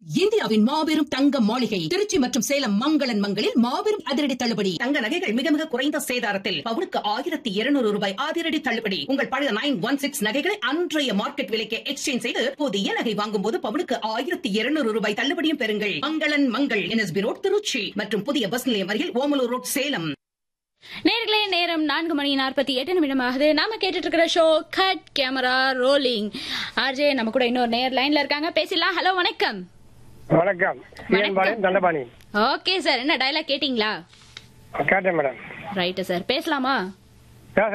இந்தியாவின் மாபெரும் தங்க மாளிகை திருச்சி மற்றும் சேலம் மங்களன் மங்களில் மாபெரும் அதிரடி தள்ளுபடி தங்க நகைகள் மிக மிக குறைந்த சேதாரத்தில் பவுனுக்கு ஆயிரத்தி இருநூறு ரூபாய் அதிரடி தள்ளுபடி உங்கள் பழைய நைன் ஒன் சிக்ஸ் நகைகளை அன்றைய மார்க்கெட் விலைக்கு எக்ஸ்சேஞ்ச் செய்து புதிய நகை வாங்கும் போது பவுனுக்கு ஆயிரத்தி இருநூறு ரூபாய் தள்ளுபடியும் பெறுங்கள் மங்களன் மங்கள் என்எஸ்பி ரோட் திருச்சி மற்றும் புதிய பஸ் நிலையம் அருகில் ஓமலூர் ரோட் சேலம் நேர்களே நேரம் நான்கு மணி நாற்பத்தி எட்டு நிமிடம் ஆகுது நாம கேட்டுட்டு இருக்கிற show cut camera rolling RJ நம்ம கூட இன்னொரு நேர் லைன்ல இருக்காங்க பேசிடலாம் ஹலோ வணக்கம் வணக்கம் C N Palayam Dandapani okay sir என்ன டயலாக் கேட்டிங்களா கேட்டேன் மேடம் ரைட்டு சார் பேசலாமா